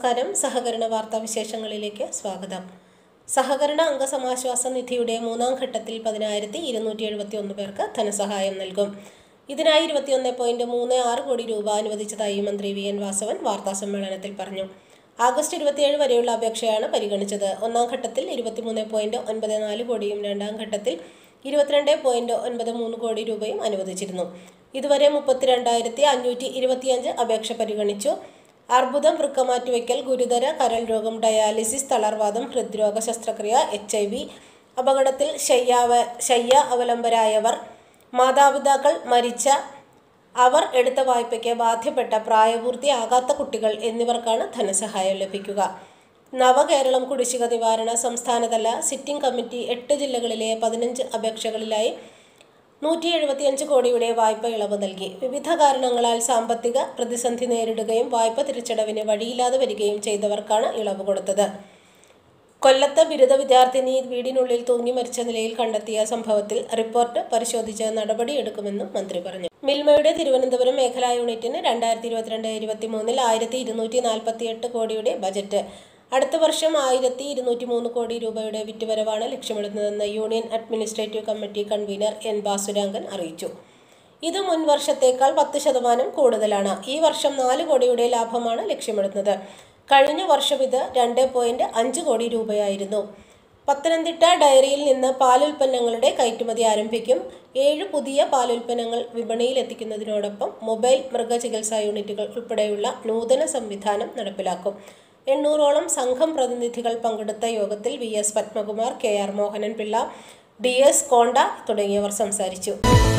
നമസ്കാരം സഹകരണ വാർത്താ വിശേഷങ്ങളിലേക്ക് സ്വാഗതം സഹകരണ അംഗസമാശ്വാസ നിധിയുടെ മൂന്നാം ഘട്ടത്തിൽ പതിനായിരത്തി ഇരുന്നൂറ്റി എഴുപത്തി ഒന്ന് പേർക്ക് ധനസഹായം നൽകും ഇതിനായി ഇരുപത്തിയൊന്ന് പോയിന്റ് മൂന്ന് ആറ് കോടി രൂപ അനുവദിച്ചതായി മന്ത്രി വി എൻ വാസവൻ വാർത്താ സമ്മേളനത്തിൽ പറഞ്ഞു ആഗസ്റ്റ് ഇരുപത്തിയേഴ് വരെയുള്ള അപേക്ഷയാണ് പരിഗണിച്ചത് ഒന്നാം ഘട്ടത്തിൽ ഇരുപത്തിമൂന്ന് പോയിന്റ് ഒൻപത് നാല് കോടിയും രണ്ടാം ഘട്ടത്തിൽ ഇരുപത്തിരണ്ട് പോയിന്റ് ഒൻപത് മൂന്ന് കോടി രൂപയും അനുവദിച്ചിരുന്നു ഇതുവരെ മുപ്പത്തിരണ്ടായിരത്തി അഞ്ഞൂറ്റി ഇരുപത്തിയഞ്ച് അപേക്ഷ പരിഗണിച്ചു അർബുദം വൃക്ക മാറ്റിവെക്കൽ ഗുരുതര കരൾ രോഗം ഡയാലിസിസ് തളർവാദം ഹൃദ്രോഗ ശസ്ത്രക്രിയ എച്ച് ഐ വി അപകടത്തിൽ ശയ്യാവ ശയ്യ അവലംബരായവർ മാതാപിതാക്കൾ മരിച്ച അവർ എടുത്ത വായ്പയ്ക്ക് ബാധ്യപ്പെട്ട പ്രായപൂർത്തിയാകാത്ത കുട്ടികൾ എന്നിവർക്കാണ് ധനസഹായം ലഭിക്കുക നവകേരളം കുടിശ്ശിക നിവാരണ സംസ്ഥാനതല സിറ്റിംഗ് കമ്മിറ്റി എട്ട് ജില്ലകളിലെ പതിനഞ്ച് അപേക്ഷകളിലായി നൂറ്റി എഴുപത്തിയഞ്ച് കോടിയുടെ വായ്പ ഇളവ് നൽകി വിവിധ കാരണങ്ങളാൽ സാമ്പത്തിക പ്രതിസന്ധി നേരിടുകയും വായ്പ തിരിച്ചടവിന് വഴിയില്ലാതെ വരികയും ചെയ്തവർക്കാണ് ഇളവ് കൊടുത്തത് കൊല്ലത്ത് ബിരുദ വിദ്യാർത്ഥിനി വീടിനുള്ളിൽ തൂങ്ങി മരിച്ച നിലയിൽ കണ്ടെത്തിയ സംഭവത്തിൽ റിപ്പോർട്ട് പരിശോധിച്ച് നടപടിയെടുക്കുമെന്നും മന്ത്രി പറഞ്ഞു മിൽമയുടെ തിരുവനന്തപുരം മേഖലാ യൂണിറ്റിന് രണ്ടായിരത്തി ഇരുപത്തിരണ്ട് ഇരുപത്തിമൂന്നിൽ ആയിരത്തി ഇരുന്നൂറ്റി നാൽപ്പത്തി എട്ട് കോടിയുടെ ബജറ്റ് അടുത്ത വർഷം ആയിരത്തി ഇരുന്നൂറ്റി മൂന്ന് കോടി രൂപയുടെ വിറ്റുവരവാണ് ലക്ഷ്യമിടുന്നതെന്ന് union administrative committee convener N Bhasurangan അറിയിച്ചു ഇത് മുൻ വർഷത്തേക്കാൾ പത്ത് ശതമാനം കൂടുതലാണ് ഈ വർഷം നാല് കോടിയുടെ ലാഭമാണ് ലക്ഷ്യമിടുന്നത് കഴിഞ്ഞ വർഷം ഇത് രണ്ട് പോയിന്റ് അഞ്ച് കോടി രൂപയായിരുന്നു പത്തനംതിട്ട ഡയറിയിൽ നിന്ന് പാലുൽപ്പന്നങ്ങളുടെ കയറ്റുമതി ആരംഭിക്കും ഏഴ് പുതിയ പാലുൽപ്പന്നങ്ങൾ വിപണിയിൽ എത്തിക്കുന്നതിനോടൊപ്പം മൊബൈൽ മൃഗചികിത്സാ യൂണിറ്റുകൾ ഉൾപ്പെടെയുള്ള നൂതന സംവിധാനം നടപ്പിലാക്കും എണ്ണൂറോളം സംഘം പ്രതിനിധികൾ പങ്കെടുത്ത യോഗത്തിൽ V S Padmakumar K R Mohanan Pillai D S കോണ്ട തുടങ്ങിയവർ സംസാരിച്ചു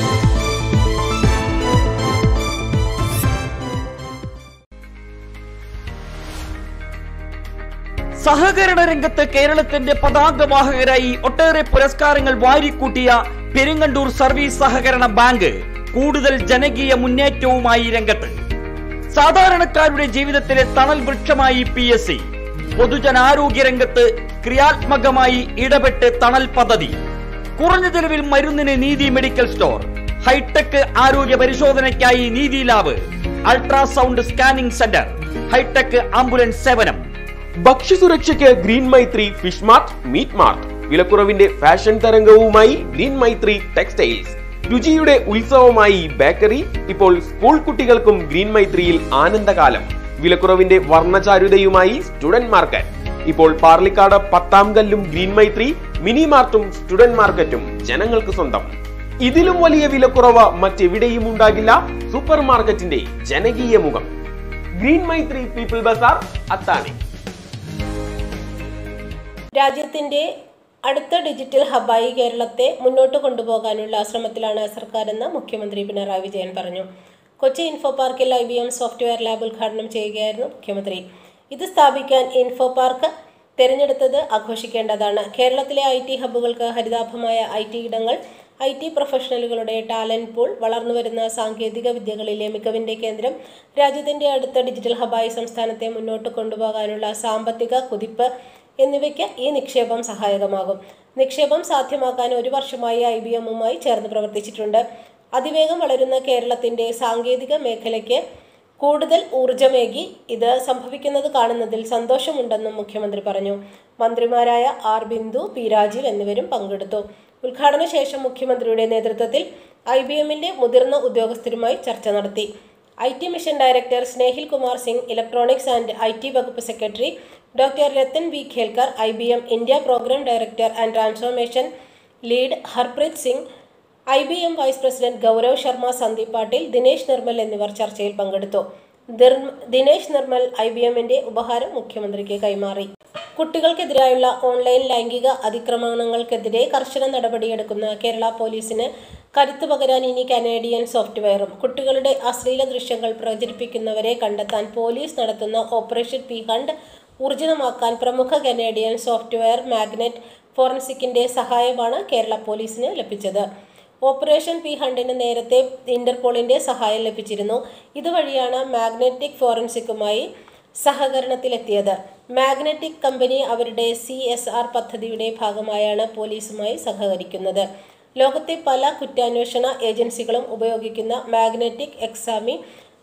സഹകരണ രംഗത്ത് കേരളത്തിന്റെ പതാകവാഹകരായി ഒട്ടേറെ പുരസ്കാരങ്ങൾ വാരിക്കൂട്ടിയ പെരിങ്ങണ്ടൂർ സർവീസ് സഹകരണ ബാങ്ക് കൂടുതൽ ജനകീയ മുന്നേറ്റവുമായി രംഗത്ത് സാധാരണക്കാരുടെ ജീവിതത്തിലെ തണൽ വൃക്ഷമായി പി എസ് സി പൊതുജനാരോഗ്യ രംഗത്ത് ക്രിയാത്മകമായി ഇടപെട്ട് തണൽ പദ്ധതി കുറഞ്ഞ ചെലവിൽ മരുന്നിന് നീതി മെഡിക്കൽ സ്റ്റോർ ഹൈടെക് ആരോഗ്യ പരിശോധനയ്ക്കായി Neethi lab ultrasound scanning centre hi tech ambulance സേവനം ഭക്ഷ്യസുരക്ഷയ്ക്ക് green Maithri fish mart meat mart വിലക്കുറവിന്റെ ഫാഷൻ തരംഗവുമായി ഗ്രീൻ മൈത്രി ടെക്സ്റ്റൈൽസ് രുചിയുടെ ഉത്സവമായി ബേക്കറി ഇപ്പോൾ സ്കൂൾ കുട്ടികൾക്കും ഗ്രീൻ മൈത്രിയിൽ ആനന്ദകാലം വിലക്കുറവിന്റെ വർണ്ണചാരുതയുമായി സ്റ്റുഡന്റ് മാർക്കറ്റ് ഇപ്പോൾ പാർലിക്കാട് പത്താം കല്ലും ഗ്രീൻ മൈത്രി മിനി മാർട്ടും സ്റ്റുഡന്റ് മാർക്കറ്റും ജനങ്ങൾക്ക് സ്വന്തം ഇതിലും വലിയ വിലക്കുറവ് മറ്റെവിടെയും ഉണ്ടാകില്ല സൂപ്പർ മാർക്കറ്റിന്റെ ജനകീയ മുഖം green Maithri people bazaar Athani രാജ്യത്തിന്റെ അടുത്ത ഡിജിറ്റൽ ഹബ്ബായി കേരളത്തെ മുന്നോട്ട് കൊണ്ടുപോകാനുള്ള ശ്രമത്തിലാണ് സർക്കാരെന്ന് മുഖ്യമന്ത്രി പിണറായി വിജയൻ പറഞ്ഞു കൊച്ചി ഇൻഫോ പാർക്കിൽ I B M software lab ഉദ്ഘാടനം ചെയ്യുകയായിരുന്നു മുഖ്യമന്ത്രി ഇത് സ്ഥാപിക്കാൻ ഇൻഫോ പാർക്ക് തിരഞ്ഞെടുത്തത് ആഘോഷിക്കേണ്ടതാണ് കേരളത്തിലെ ഐ ടി ഹബ്ബുകൾക്ക് ഹരിതാഭമായ ഐ ടി ഇടങ്ങൾ ഐ ടി പ്രൊഫഷണലുകളുടെ ടാലന്റ് പൂൾ വളർന്നുവരുന്ന സാങ്കേതിക വിദ്യകളിലെ മികവിന്റെ കേന്ദ്രം രാജ്യത്തിന്റെ അടുത്ത ഡിജിറ്റൽ ഹബ്ബായി സംസ്ഥാനത്തെ മുന്നോട്ട് കൊണ്ടുപോകാനുള്ള സാമ്പത്തിക കുതിപ്പ് എന്നിവയ്ക്ക് ഈ നിക്ഷേപം സഹായകമാകും നിക്ഷേപം സാധ്യമാക്കാൻ ഒരു വർഷമായി ഐ ബി എമ്മുമായി ചേർന്ന് പ്രവർത്തിച്ചിട്ടുണ്ട് അതിവേഗം വളരുന്ന കേരളത്തിന്റെ സാങ്കേതിക മേഖലയ്ക്ക് കൂടുതൽ ഊർജമേകി ഇത് സംഭവിക്കുന്നത് കാണുന്നതിൽ സന്തോഷമുണ്ടെന്നും മുഖ്യമന്ത്രി പറഞ്ഞു മന്ത്രിമാരായ ആർ ബിന്ദു പി രാജീവ് എന്നിവരും പങ്കെടുത്തു ഉദ്ഘാടന ശേഷം മുഖ്യമന്ത്രിയുടെ നേതൃത്വത്തിൽ ഐ ബി എമ്മിന്റെ മുതിർന്ന ഉദ്യോഗസ്ഥരുമായി ചർച്ച നടത്തി I T mission director Snehil Kumar Singh electronics and I T വകുപ്പ് secretary doctor Rathan V Khelkar I B M India programme director and transformation lead Harpreet Singh I B M vice president Gaurav Sharma Sandeep Patil Dinesh Nirmal എന്നിവർ ചർച്ചയിൽ പങ്കെടുത്തു ദിർ- ദിനേശ് നിർമ്മൽ ഐ ബി എമ്മിന്റെ ഉപഹാരം മുഖ്യമന്ത്രിക്ക് കൈമാറി കുട്ടികൾക്കെതിരായുള്ള ഓൺലൈൻ ലൈംഗിക അതിക്രമണങ്ങൾക്കെതിരെ കർശന നടപടിയെടുക്കുന്ന കേരള പോലീസിന് കരുത്ത് പകരാൻ ഇനി കനേഡിയൻ സോഫ്റ്റ്വെയറും കുട്ടികളുടെ അശ്ലീല ദൃശ്യങ്ങൾ പ്രചരിപ്പിക്കുന്നവരെ കണ്ടെത്താൻ പോലീസ് നടത്തുന്ന ഓപ്പറേഷൻ പി ഹണ്ട് ഊർജിതമാക്കാൻ പ്രമുഖ കനേഡിയൻ സോഫ്റ്റ്വെയർ മാഗ്നറ്റ് ഫോറൻസിക്കിന്റെ സഹായമാണ് കേരള പോലീസിന് ലഭിച്ചത് ഓപ്പറേഷൻ പി ഹണ്ടിന് നേരത്തെ ഇന്റർപോളിന്റെ സഹായം ലഭിച്ചിരുന്നു ഇതുവഴിയാണ് മാഗ്നറ്റിക് ഫോറൻസിക്കുമായി സഹകരണത്തിലെത്തിയത് മാഗ്നറ്റിക് കമ്പനി അവരുടെ സി എസ് ആർ പദ്ധതിയുടെ ഭാഗമായാണ് പോലീസുമായി സഹകരിക്കുന്നത് ലോകത്തെ പല കുറ്റാന്വേഷണ ഏജൻസികളും ഉപയോഗിക്കുന്ന മാഗ്നറ്റിക് എക്സാമി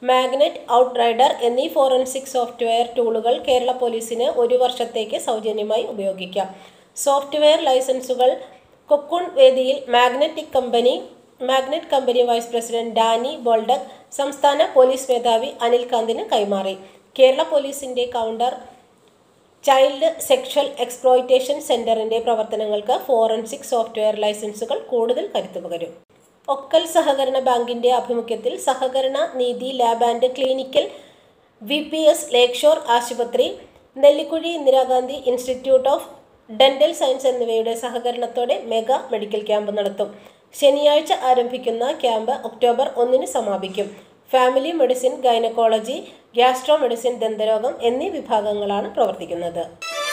മാഗ്നറ്റ് ഔട്ട്റൈഡർ എന്നീ ഫോറൻസിക് സോഫ്റ്റ്വെയർ ടൂളുകൾ കേരള പോലീസിന് ഒരു വർഷത്തേക്ക് സൗജന്യമായി ഉപയോഗിക്കാം സോഫ്റ്റ്വെയർ ലൈസൻസുകൾ കൊക്കുൺ വേദിയിൽ magnetic company magnet company vice president Danny Boldac സംസ്ഥാന പോലീസ് മേധാവി അനിൽ കാന്തിന് കൈമാറി കേരള പോലീസിന്റെ കൗണ്ടർ ചൈൽഡ് സെക്ഷൽ എക്സ്പ്ലോയിറ്റേഷൻ സെന്ററിന്റെ പ്രവർത്തനങ്ങൾക്ക് ഫോറൻസിക് സോഫ്റ്റ്വെയർ ലൈസൻസുകൾ കൂടുതൽ കരുത്തു പകരും ഒക്കൽ സഹകരണ ബാങ്കിന്റെ ആഭിമുഖ്യത്തിൽ സഹകരണ Neethi lab and clinical V P S lakeshore ആശുപത്രി Nellikuzhi Indira Gandhi institute of dental science എന്നിവയുടെ സഹകരണത്തോടെ മെഗാ മെഡിക്കൽ ക്യാമ്പ് നടത്തും ശനിയാഴ്ച ആരംഭിക്കുന്ന ക്യാമ്പ് ഒക്ടോബർ ഒന്നിന് സമാപിക്കും family medicine gynaecology gastro medicine ദന്തരോഗം എന്നീ വിഭാഗങ്ങളാണ് പ്രവർത്തിക്കുന്നത്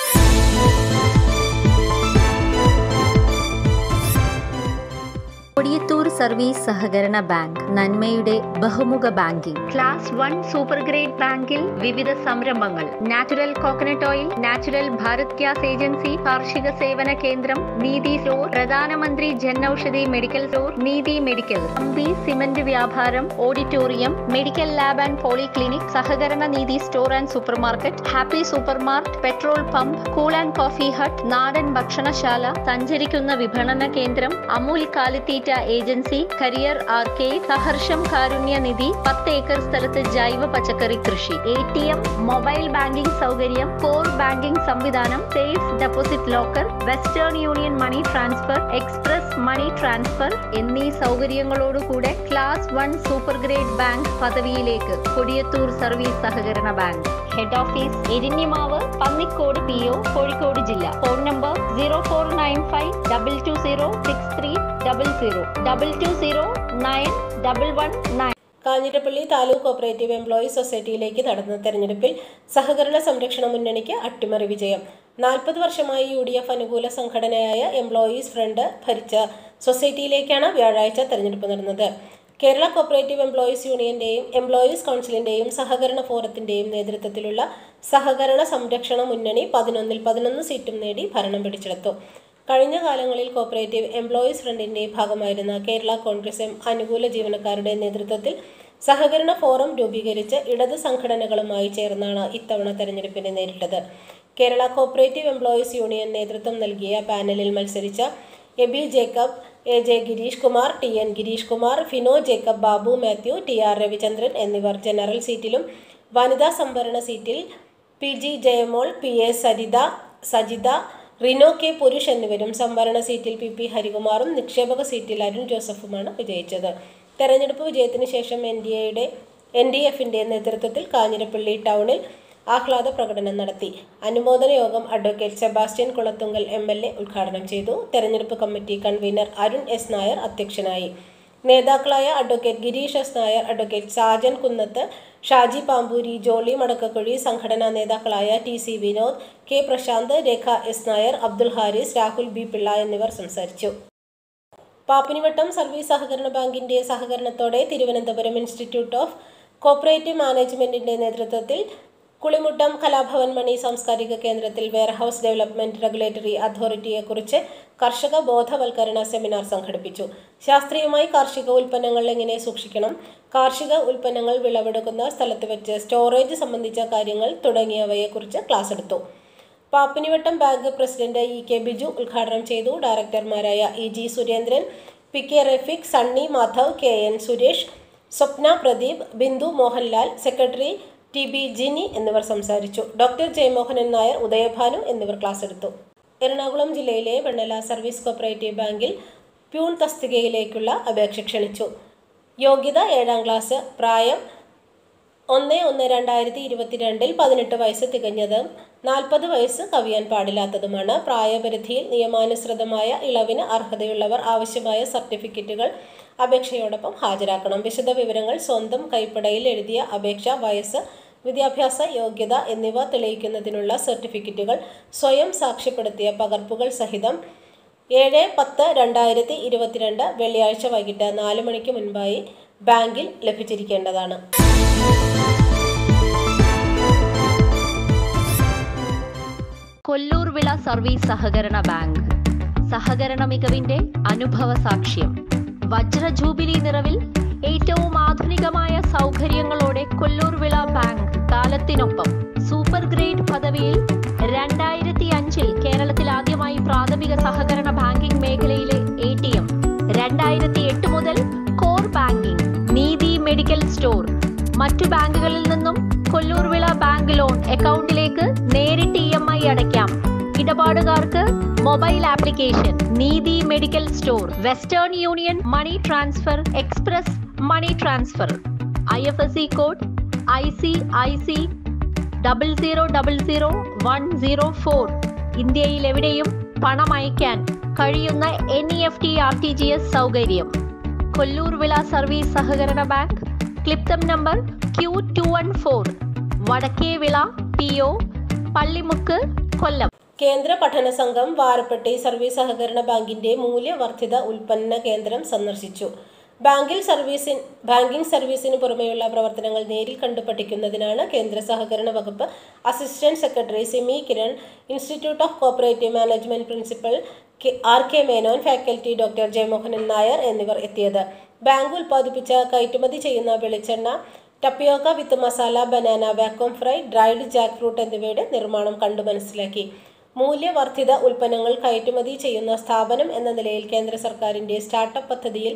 കൊടിയത്തൂർ സർവീസ് സഹകരണ ബാങ്ക് നന്മയുടെ ബഹുമുഖ banking class one super grade ബാങ്കിൽ വിവിധ സംരംഭങ്ങൾ natural coconut oil natural Bharat gas agency കാർഷിക സേവന കേന്ദ്രം നീതി സ്റ്റോർ പ്രധാനമന്ത്രി Jan Aushadhi medical store Neethi medical അമ്പി സിമന്റ് വ്യാപാരം auditorium medical lab and polyclinic സഹകരണ Neethi store and super market happy super mart petrol pump cool and coffee hut നാടൻ ഭക്ഷണശാല സഞ്ചരിക്കുന്ന വിപണന കേന്ദ്രം അമൂൽ കാലിത്തീറ്റ ഏജൻസി കരിയർ ആർക്കേഡ് സഹർഷം കാരുണ്യ നിധി പത്ത് ഏക്കർ സ്ഥലത്ത് ജൈവ പച്ചക്കറി കൃഷി A T M mobile banking സൗകര്യം കോർ ബാങ്കിംഗ് സംവിധാനം safe deposit locker Western Union money transfer express money transfer എന്നീ സൗകര്യങ്ങളോടുകൂടെ class one super grade bank പദവിയിലേക്ക് കൊടിയത്തൂർ സർവീസ് സഹകരണ bank head office Erinjimavu Pannikode P O Kozhikode ജില്ല phone number zero four nine five double two zero six three double zero double two zero nine double one nine Kanjirappally taluk cooperative employees സൊസൈറ്റിയിലേക്ക് നടന്ന തെരഞ്ഞെടുപ്പിൽ സഹകരണ സംരക്ഷണ മുന്നണിക്ക് അട്ടിമറി വിജയം നാൽപ്പത് വർഷമായി യു ഡി എഫ് അനുകൂല സംഘടനയായ എംപ്ലോയീസ് ഫ്രണ്ട് ഭരിച്ച സൊസൈറ്റിയിലേക്കാണ് വ്യാഴാഴ്ച തെരഞ്ഞെടുപ്പ് നടന്നത് കേരള കോപ്പറേറ്റീവ് എംപ്ലോയീസ് യൂണിയന്റെയും എംപ്ലോയീസ് കൗൺസിലിന്റെയും സഹകരണ ഫോറത്തിന്റെയും നേതൃത്വത്തിലുള്ള സഹകരണ സംരക്ഷണ മുന്നണി പതിനൊന്നിൽ പതിനൊന്ന് സീറ്റും നേടി ഭരണം പിടിച്ചെടുത്തു കഴിഞ്ഞ കാലങ്ങളിൽ കോപ്പറേറ്റീവ് എംപ്ലോയീസ് ഫ്രണ്ടിന്റെ ഭാഗമായിരുന്ന കേരള കോൺഗ്രസ് എം അനുകൂല ജീവനക്കാരുടെ നേതൃത്വത്തിൽ സഹകരണ ഫോറം രൂപീകരിച്ച് ഇടത് സംഘടനകളുമായി ചേർന്നാണ് ഇത്തവണ തെരഞ്ഞെടുപ്പിനെ നേരിട്ടത് കേരള കോപ്പറേറ്റീവ് എംപ്ലോയീസ് യൂണിയൻ നേതൃത്വം നൽകിയ പാനലിൽ മത്സരിച്ച Aby Jacob A J Girish Kumar T N Girish Kumar Fino Jacob Babu Mathew T R Ravichandran എന്നിവർ ജനറൽ സീറ്റിലും വനിതാ സംവരണ സീറ്റിൽ P G Jayamol P A Saritha Sajitha Rino K Purush എന്നിവരും സംവരണ സീറ്റിൽ പി പി ഹരികുമാറും നിക്ഷേപക സീറ്റിൽ അരുൺ ജോസഫുമാണ് വിജയിച്ചത് തെരഞ്ഞെടുപ്പ് വിജയത്തിന് ശേഷം എൻ ഡി എയുടെ എൻ ഡി എഫിന്റെ നേതൃത്വത്തിൽ കാഞ്ഞിരപ്പള്ളി ടൗണിൽ ആഹ്ലാദ പ്രകടനം നടത്തി അനുമോദന യോഗം advocate Sebastian Kulathunkal M L A ഉദ്ഘാടനം ചെയ്തു തെരഞ്ഞെടുപ്പ് committee convener Arun S Nair അധ്യക്ഷനായി നേതാക്കളായ advocate Girish S Nair advocate Sajan Kunnath Shaji Pampoori Jolly Madakkakuzhi സംഘടനാ നേതാക്കളായ T C Vinod K Prasanth Rekha S Nair Abdul Haris Rahul B Pillai എന്നിവർ സംസാരിച്ചു പാപ്പിനിവട്ടം സർവീസ് സഹകരണ ബാങ്കിന്റെ സഹകരണത്തോടെ തിരുവനന്തപുരം ഇൻസ്റ്റിറ്റ്യൂട്ട് ഓഫ് കോപ്പറേറ്റീവ് മാനേജ്മെന്റിന്റെ നേതൃത്വത്തിൽ കുളിമുട്ടം കലാഭവൻ മണി സാംസ്കാരിക കേന്ദ്രത്തിൽ വെയർഹൌസ് ഡെവലപ്മെന്റ് റെഗുലേറ്ററി അതോറിറ്റിയെക്കുറിച്ച് കർഷക ബോധവൽക്കരണ സെമിനാർ സംഘടിപ്പിച്ചു ശാസ്ത്രീയമായി കാർഷിക ഉൽപ്പന്നങ്ങൾ എങ്ങനെ സൂക്ഷിക്കണം കാർഷിക ഉൽപ്പന്നങ്ങൾ വിളവെടുക്കുന്ന സ്ഥലത്ത് വെച്ച് സ്റ്റോറേജ് സംബന്ധിച്ച കാര്യങ്ങൾ തുടങ്ങിയവയെക്കുറിച്ച് ക്ലാസ് എടുത്തു Pappinivattam bank president E K Biju ഉദ്ഘാടനം ചെയ്തു ഡയറക്ടർമാരായ E G Surendran P K Rafeeq Sunny Madhav K N Suresh Swapna Pradeep Bindu Mohanlal secretary T B Jini എന്നിവർ സംസാരിച്ചു ഡോക്ടർ ജയമോഹനൻ നായർ ഉദയഭാനു എന്നിവർ ക്ലാസ് എടുത്തു എറണാകുളം ജില്ലയിലെ വെണ്ണല സർവീസ് കോപ്പറേറ്റീവ് ബാങ്കിൽ പ്യൂൺ തസ്തികയിലേക്കുള്ള അപേക്ഷ ക്ഷണിച്ചു യോഗ്യത ഏഴാം ക്ലാസ് പ്രായം ഒന്ന് ഒന്ന് രണ്ടായിരത്തി ഇരുപത്തിരണ്ടിൽ പതിനെട്ട് വയസ്സ് തികഞ്ഞതും നാൽപ്പത് വയസ്സ് കവിയാൻ പാടില്ലാത്തതുമാണ് പ്രായപരിധിയിൽ നിയമാനുസൃതമായ ഇളവിന് അർഹതയുള്ളവർ ആവശ്യമായ സർട്ടിഫിക്കറ്റുകൾ അപേക്ഷയോടൊപ്പം ഹാജരാക്കണം വിശദ വിവരങ്ങൾ സ്വന്തം കൈപ്പടയിൽ എഴുതിയ അപേക്ഷ വയസ്സ് വിദ്യാഭ്യാസ യോഗ്യത എന്നിവ തെളിയിക്കുന്നതിനുള്ള സർട്ടിഫിക്കറ്റുകൾ സ്വയം സാക്ഷ്യപ്പെടുത്തിയ പകർപ്പുകൾ സഹിതം ഏഴ് പത്ത് രണ്ടായിരത്തി ഇരുപത്തിരണ്ട് വെള്ളിയാഴ്ച വൈകിട്ട് നാല് മണിക്ക് മുൻപായി ബാങ്കിൽ ലഭിച്ചിരിക്കേണ്ടതാണ് കൊല്ലൂർ വിള സർവീസ് സഹകരണ ബാങ്ക് സഹകരണ മികവിന്റെ അനുഭവ സാക്ഷ്യം വജ്ര ജൂബിലി നിറവിൽ ഏറ്റവും ആധുനികമായ സൗകര്യങ്ങളോടെ കൊല്ലൂർ വിള ബാങ്ക് കാലത്തിനൊപ്പം സൂപ്പർ ഗ്രേഡ് പദവിയിൽ രണ്ടായിരത്തി അഞ്ചിൽ കേരളത്തിൽ ആദ്യമായി പ്രാഥമിക സഹകരണ ബാങ്കിംഗ് മേഖലയിലെ എ ടി എം രണ്ടായിരത്തി എട്ട് മുതൽ core banking Neethi medical store മറ്റു ബാങ്കുകളിൽ നിന്നും കൊല്ലൂർ വിള ബാങ്ക് ലോൺ അക്കൗണ്ടിലേക്ക് നേരിട്ട് ഇ എം ഐ അടയ്ക്കാം ഇടപാടുകാർക്ക് mobile application Neethi medical store Western Union money transfer express money transfer I F S C code I C I C double zero double zero one zero four ഇന്ത്യയിൽ എവിടെയും പണം അയക്കാൻ കഴിയുന്ന N E F T R T G S സൗകര്യം Kollurvila service സഹകരണ bank ക്ലിപ്തം number Q two one four വടക്കേ വിള പി ഒ പള്ളിമുക്ക് കൊല്ലം കേന്ദ്ര പഠന സംഘം വാരപ്പെട്ടി സർവീസ് സഹകരണ ബാങ്കിന്റെ മൂല്യവർദ്ധിത ഉൽപ്പന്ന കേന്ദ്രം സന്ദർശിച്ചു ബാങ്കിൽ സർവീസിൻ ബാങ്കിംഗ് സർവീസിന് പുറമെയുള്ള പ്രവർത്തനങ്ങൾ നേരിൽ കണ്ടു പഠിക്കുന്നതിനാണ് കേന്ദ്ര സഹകരണ വകുപ്പ് assistant secretary Simi Kiran institute of cooperative management principal K- R K Menon faculty doctor Jayamohanan Nair എന്നിവർ എത്തിയത് ബാങ്ക് ഉൽപ്പാദിപ്പിച്ച കയറ്റുമതി ചെയ്യുന്ന വെളിച്ചെണ്ണ tapioca with masala banana vacuum fry dried jackfruit എന്നിവയുടെ നിർമ്മാണം കണ്ടു മനസ്സിലാക്കി മൂല്യവർദ്ധിത ഉൽപ്പന്നങ്ങൾ കയറ്റുമതി ചെയ്യുന്ന സ്ഥാപനം എന്ന നിലയിൽ കേന്ദ്ര സർക്കാരിന്റെ സ്റ്റാർട്ടപ്പ് പദ്ധതിയിൽ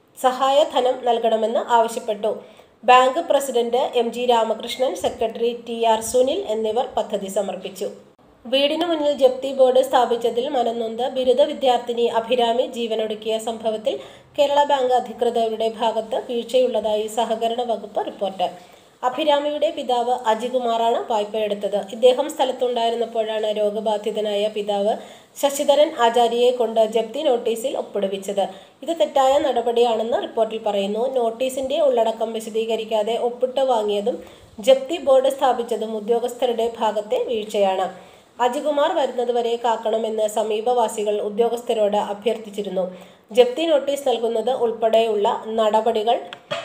സഹായധനം നൽകണമെന്ന് ആവശ്യപ്പെട്ടു bank president M G Ramakrishnan secretary T R Sunil എന്നിവർ പദ്ധതി സമർപ്പിച്ചു വീടിനു മുന്നിൽ ജപ്തി ബോർഡ് സ്ഥാപിച്ചതിൽ മനംനൊന്ത് ബിരുദ വിദ്യാർത്ഥിനി അഭിരാമി ജീവനൊടുക്കിയ സംഭവത്തിൽ കേരള ബാങ്ക് അധികൃതരുടെ ഭാഗത്ത് വീഴ്ചയുള്ളതായി സഹകരണ വകുപ്പ് റിപ്പോർട്ട് അഭിരാമിയുടെ പിതാവ് അജികുമാറാണ് വായ്പയെടുത്തത് ഇദ്ദേഹം സ്ഥലത്തുണ്ടായിരുന്നപ്പോഴാണ് രോഗബാധിതനായ പിതാവ് ശശിധരൻ ആചാര്യയെ കൊണ്ട് ജപ്തി നോട്ടീസിൽ ഒപ്പിടുവിച്ചത് ഇത് തെറ്റായ നടപടിയാണെന്ന് റിപ്പോർട്ടിൽ പറയുന്നു നോട്ടീസിന്റെ ഉള്ളടക്കം വിശദീകരിക്കാതെ ഒപ്പിട്ട് വാങ്ങിയതും ജപ്തി ബോർഡ് സ്ഥാപിച്ചതും ഉദ്യോഗസ്ഥരുടെ ഭാഗത്തെ വീഴ്ചയാണ് അജികുമാർ വരുന്നതുവരെ കാക്കണമെന്ന് സമീപവാസികൾ ഉദ്യോഗസ്ഥരോട് അഭ്യർത്ഥിച്ചിരുന്നു ജപ്തി നോട്ടീസ് നൽകുന്നത് ഉൾപ്പെടെയുള്ള നടപടികൾ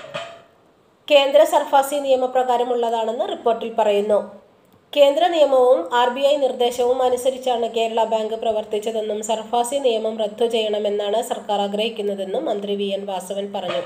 കേന്ദ്ര സർഫാസി നിയമപ്രകാരമുള്ളതാണെന്ന് റിപ്പോർട്ടിൽ പറയുന്നു കേന്ദ്ര നിയമവും ആർ ബി ഐ നിർദ്ദേശവും അനുസരിച്ചാണ് കേരള ബാങ്ക് പ്രവർത്തിച്ചതെന്നും സർഫാസി നിയമം റദ്ദു ചെയ്യണമെന്നാണ് സർക്കാർ ആഗ്രഹിക്കുന്നതെന്നും മന്ത്രി വി എൻ വാസവൻ പറഞ്ഞു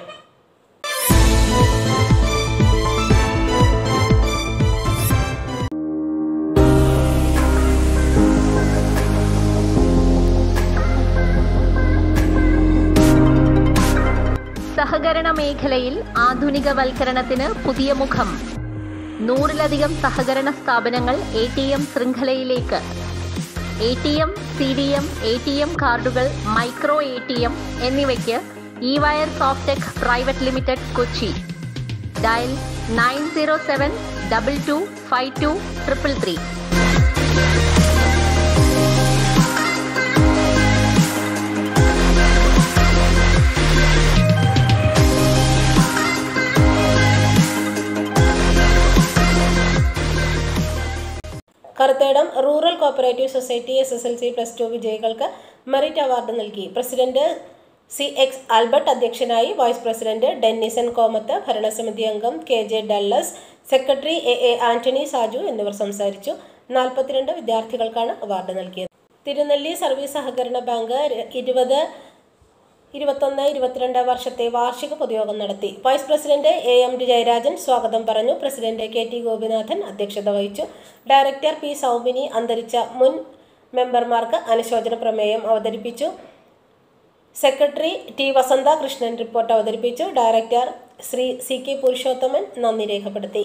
സഹകരണ മേഖലയിൽ ആധുനികവൽക്കരണത്തിന് പുതിയ മുഖം നൂറിലധികം സഹകരണ സ്ഥാപനങ്ങൾ എ ടി എം ശൃംഖലയിലേക്ക് A T M C D M A T M കാർഡുകൾ മൈക്രോ എ ടി എം എന്നിവയ്ക്ക് E wire softech private limited Kochi dial nine zero seven double two five two triple three Karuthedam rural cooperative society S S L C plus two വിജയികൾക്ക് merit award നൽകി president C X Albert അധ്യക്ഷനായി vice president Dennison Komath ഭരണസമിതി അംഗം K J Dallas secretary A A Antony Saju എന്നിവർ സംസാരിച്ചു നാൽപ്പത്തിരണ്ട് വിദ്യാർത്ഥികൾക്കാണ് award നൽകിയത് Thirunelli service സഹകരണ ബാങ്ക് ഇരുപത് ഇരുപത്തൊന്ന് ഇരുപത്തിരണ്ട് വർഷത്തെ വാർഷിക പൊതുയോഗം നടത്തി vice president A M D Jayarajan സ്വാഗതം പറഞ്ഞു പ്രസിഡന്റ് കെ ടി ഗോപിനാഥൻ അധ്യക്ഷത വഹിച്ചു ഡയറക്ടർ പി സൗമിനി അന്തരിച്ച മുൻ മെമ്പർമാർക്ക് അനുശോചന പ്രമേയം അവതരിപ്പിച്ചു secretary T Vasantha Krishnan report അവതരിപ്പിച്ചു director Shri C K Purushothaman നന്ദി രേഖപ്പെടുത്തി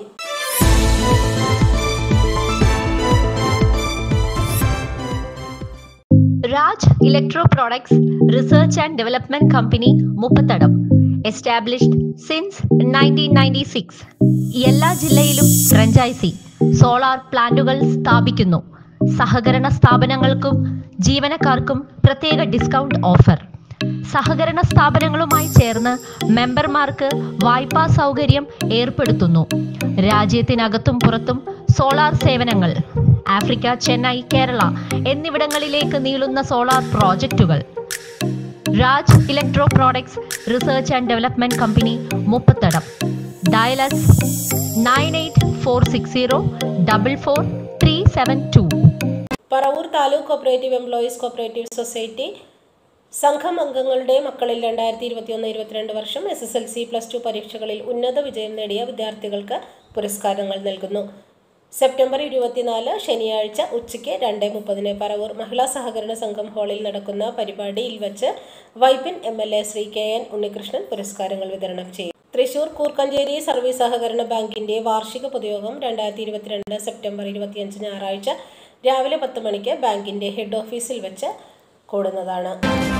Raj electro products research and development company Muppathadam established since nineteen ninety six എല്ലാ ജില്ലയിലും ഫ്രഞ്ചൈസി സോളാർ പ്ലാന്റുകൾ സ്ഥാപിക്കുന്നു സഹകരണ സ്ഥാപനങ്ങൾക്കും ജീവനക്കാർക്കും പ്രത്യേക ഡിസ്കൗണ്ട് ഓഫർ സഹകരണ സ്ഥാപനങ്ങളുമായി ചേർന്ന് മെമ്പർമാർക്ക് വായ്പാ സൗകര്യം ഏർപ്പെടുത്തുന്നു രാജ്യത്തിനകത്തും പുറത്തും സോളാർ സേവനങ്ങൾ ആഫ്രിക്ക ചെന്നൈ കേരള എന്നിവിടങ്ങളിലേക്ക് നീളുന്ന സോളാർ പ്രോജക്റ്റുകൾ Raj electro products research and development company Muppathadam dial us nine eight four six zero double four three seven two Paravur taluk cooperative employees cooperative society സംഘം അംഗങ്ങളുടെ മക്കളിൽ രണ്ടായിരത്തി ഇരുപത്തിയൊന്ന് ഇരുപത്തിരണ്ട് വർഷം S S L C plus two പരീക്ഷകളിൽ ഉന്നത വിജയം നേടിയ വിദ്യാർത്ഥികൾക്ക് പുരസ്കാരങ്ങൾ നൽകുന്നു സെപ്റ്റംബർ ഇരുപത്തിനാല് ശനിയാഴ്ച ഉച്ചയ്ക്ക് രണ്ട് മുപ്പതിന് പറവൂർ മഹിളാ സഹകരണ സംഘം ഹാളിൽ നടക്കുന്ന പരിപാടിയിൽ വച്ച് Vypin M L A Shri K N Unnikrishnan പുരസ്കാരങ്ങൾ വിതരണം ചെയ്യും തൃശൂർ കൂർക്കഞ്ചേരി സർവീസ് സഹകരണ ബാങ്കിന്റെ വാർഷിക പൊതുയോഗം രണ്ടായിരത്തി ഇരുപത്തിരണ്ട് സെപ്റ്റംബർ ഇരുപത്തിയഞ്ച് ഞായറാഴ്ച രാവിലെ പത്ത് മണിക്ക് ബാങ്കിന്റെ ഹെഡ് ഓഫീസിൽ വെച്ച് കൂടുന്നതാണ്